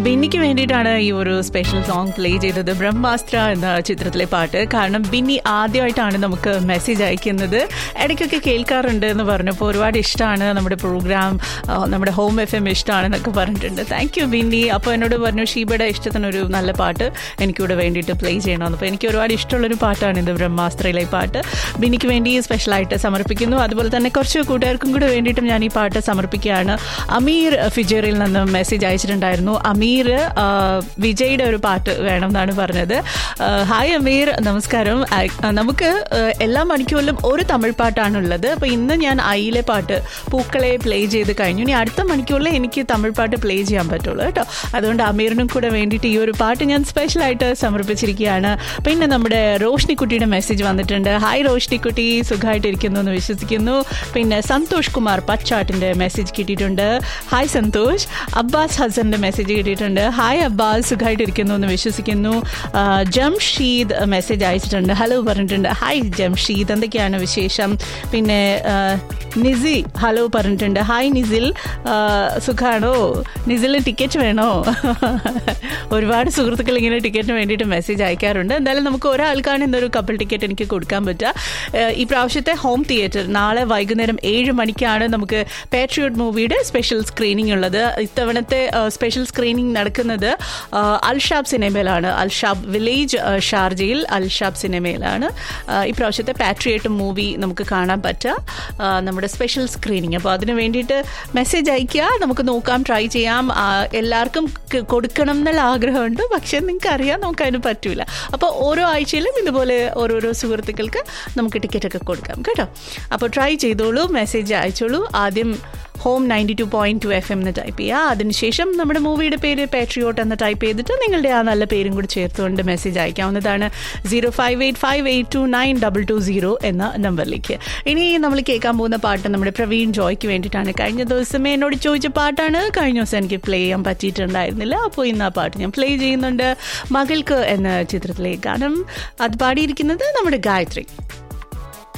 ബിന്നിക്ക് വേണ്ടിയിട്ടാണ് ഈ ഒരു സ്പെഷ്യൽ സോങ് പ്ലേ ചെയ്തത് ബ്രഹ്മാസ്ത്ര എന്ന ചിത്രത്തിലെ പാട്ട് കാരണം ബിന്നി ആദ്യമായിട്ടാണ് നമുക്ക് മെസ്സേജ് അയക്കുന്നത് ഇടയ്ക്കൊക്കെ കേൾക്കാറുണ്ട് എന്ന് പറഞ്ഞപ്പോൾ ഒരുപാട് ഇഷ്ടമാണ് നമ്മുടെ പ്രോഗ്രാം നമ്മുടെ ഹോം എഫ് എം ഇഷ്ടമാണെന്നൊക്കെ പറഞ്ഞിട്ടുണ്ട് താങ്ക് യു ബിന്നി അപ്പോൾ എന്നോട് പറഞ്ഞു ഷീബയുടെ ഇഷ്ടത്തിനൊരു നല്ല പാട്ട് എനിക്കിവിടെ വേണ്ടിയിട്ട് പ്ലേ ചെയ്യണമെന്ന് അപ്പോൾ എനിക്ക് ഒരുപാട് ഇഷ്ടമുള്ളൊരു പാട്ടാണ് ഇത് ബ്രഹ്മാസ്ത്രയിലെ പാട്ട് ബിന്നിക്ക് വേണ്ടി സ്പെഷ്യലായിട്ട് സമർപ്പിക്കുന്നു അതുപോലെ തന്നെ കുറച്ച് കൂട്ടുകാർക്കും കൂടെ വേണ്ടിയിട്ടും ഞാൻ ഈ പാട്ട് സമർപ്പിക്കുകയാണ് അമീർ ഫിജറിൽ നിന്ന് മെസ്സേജ് അയച്ചിട്ടുണ്ടായിരുന്നു അമീർ ആ, വിജയുടെ ഒരു പാട്ട് വേണം എന്നാണ് പറഞ്ഞത് ആ, ഹായ് അമീർ നമസ്കാരം ആ, നമുക്ക് ആ, എല്ലാ മണിക്കൂറിലും ഒരു തമിഴ് പാട്ടാണുള്ളത് അപ്പോൾ ഇന്ന് ഞാൻ ഐയിലെ പാട്ട് പൂക്കളെ പ്ലേ ചെയ്ത് കഴിഞ്ഞു ഇനി അടുത്ത മണിക്കൂറിൽ എനിക്ക് തമിഴ് പാട്ട് പ്ലേ ചെയ്യാൻ പറ്റുള്ളൂ കേട്ടോ അതുകൊണ്ട് അമീറിനും കൂടെ വേണ്ടിയിട്ട് ഈ ഒരു പാട്ട് ഞാൻ സ്പെഷ്യലായിട്ട് സമർപ്പിച്ചിരിക്കുകയാണ് പിന്നെ നമ്മുടെ റോഷ്നിക്കുട്ടിയുടെ മെസ്സേജ് വന്നിട്ടുണ്ട് ഹായ് റോഷ്നിക്കുട്ടി സുഖമായിട്ടിരിക്കുന്നു എന്ന് വിശ്വസിക്കുന്നു പിന്നെ സന്തോഷ് കുമാർ പച്ചാട്ടിൻ്റെ മെസ്സേജ് കിട്ടിയിട്ടുണ്ട് ഹായ് സന്തോഷ് അബ്ബാസ് ഹസന്റെ മെസ്സേജ് കിട്ടിയിട്ടുണ്ട് ഹായ് അബ്ബാസ് സുഖമായിട്ടിരിക്കുന്നു എന്ന് വിശ്വസിക്കുന്നു ആ, ജംഷീദ് മെസ്സേജ് അയച്ചിട്ടുണ്ട് ഹലോ പറഞ്ഞിട്ടുണ്ട് ഹായ് ജംഷീദ് എന്തൊക്കെയാണ് വിശേഷം പിന്നെ ആ, നിസി ഹലോ പറഞ്ഞിട്ടുണ്ട് ഹായ് നിസിൽ ആ, സുഖാണോ നിസിലിന് ടിക്കറ്റ് വേണോ ഒരുപാട് സുഹൃത്തുക്കൾ ഇങ്ങനെ ടിക്കറ്റിന് വേണ്ടിയിട്ട് മെസ്സേജ് അയക്കാറുണ്ട് എന്തായാലും നമുക്ക് ഒരാൾക്കാണ് ഇന്നൊരു കപ്പിൾ ടിക്കറ്റ് എനിക്ക് കൊടുക്കാൻ പറ്റുക ഏഹ് ഈ പ്രാവശ്യത്തെ ഹോം തിയേറ്റർ നാളെ വൈകുന്നേരം ഏഴ് മണിക്കാണ് നമുക്ക് പാട്രിയോട്ട് മൂവിയുടെ സ്പെഷ്യൽ സ്ക്രീനിങ് ഉള്ളത് ഇത്തവണത്തെ സ്പെഷ്യൽ സ്ക്രീനിങ് നടക്കുന്നത് ആഹ് അൽഷാബ് സിനിമയിലാണ് അൽഷാബ് വില്ലേജ് ആഹ് ഷാർജയിൽ അൽഷാബ് സിനിമയിലാണ് ആഹ് ഈ പ്രാവശ്യത്തെ പാട്രിയേറ്റ് മൂവി നമുക്ക് കാണാൻ പറ്റുക ആഹ് നമ്മുടെ സ്പെഷ്യൽ സ്ക്രീനിങ് അപ്പോൾ അതിന് വേണ്ടിയിട്ട് മെസ്സേജ് അയയ്ക്കുക നമുക്ക് നോക്കാം ട്രൈ ചെയ്യാം ആഹ് എല്ലാവർക്കും ക- കൊടുക്കണം എന്നുള്ള ആഗ്രഹമുണ്ട് പക്ഷേ നിങ്ങൾക്ക് അറിയാം നമുക്ക് അതിന് പറ്റൂല അപ്പോൾ ഓരോ ആഴ്ചയിലും ഇതുപോലെ ഓരോരോ സുഹൃത്തുക്കൾക്ക് നമുക്ക് ടിക്കറ്റ് ഒക്കെ കൊടുക്കാം കേട്ടോ അപ്പോൾ ട്രൈ ചെയ്തോളൂ മെസ്സേജ് അയച്ചോളൂ ആദ്യം home ninety two point two F M എന്ന് ടൈപ്പ് ചെയ്യുക അതിനുശേഷം നമ്മുടെ മൂവിയുടെ പേര് പാട്രിയോട്ട് എന്ന് ടൈപ്പ് ചെയ്തിട്ട് നിങ്ങളുടെ ആ നല്ല പേരും കൂടി ചേർത്തുകൊണ്ട് മെസ്സേജ് അയക്കാവുന്നതാണ് zero five eight five eight two nine double two zero എന്ന നമ്പറിലേക്ക് ഇനി നമ്മൾ കേൾക്കാൻ പോകുന്ന പാട്ട് നമ്മുടെ പ്രവീൺ ജോയ്ക്ക് വേണ്ടിയിട്ടാണ് കഴിഞ്ഞ ദിവസമേ എന്നോട് ചോദിച്ച പാട്ടാണ് കഴിഞ്ഞ ദിവസം എനിക്ക് പ്ലേ ചെയ്യാൻ പറ്റിയിട്ടുണ്ടായിരുന്നില്ല അപ്പോൾ ഇന്ന് ആ പാട്ട് ഞാൻ പ്ലേ ചെയ്യുന്നുണ്ട് മകൾക്ക് എന്ന ചിത്രത്തിലെ ഗാനം അത് പാടിയിരിക്കുന്നത് നമ്മുടെ ഗായത്രി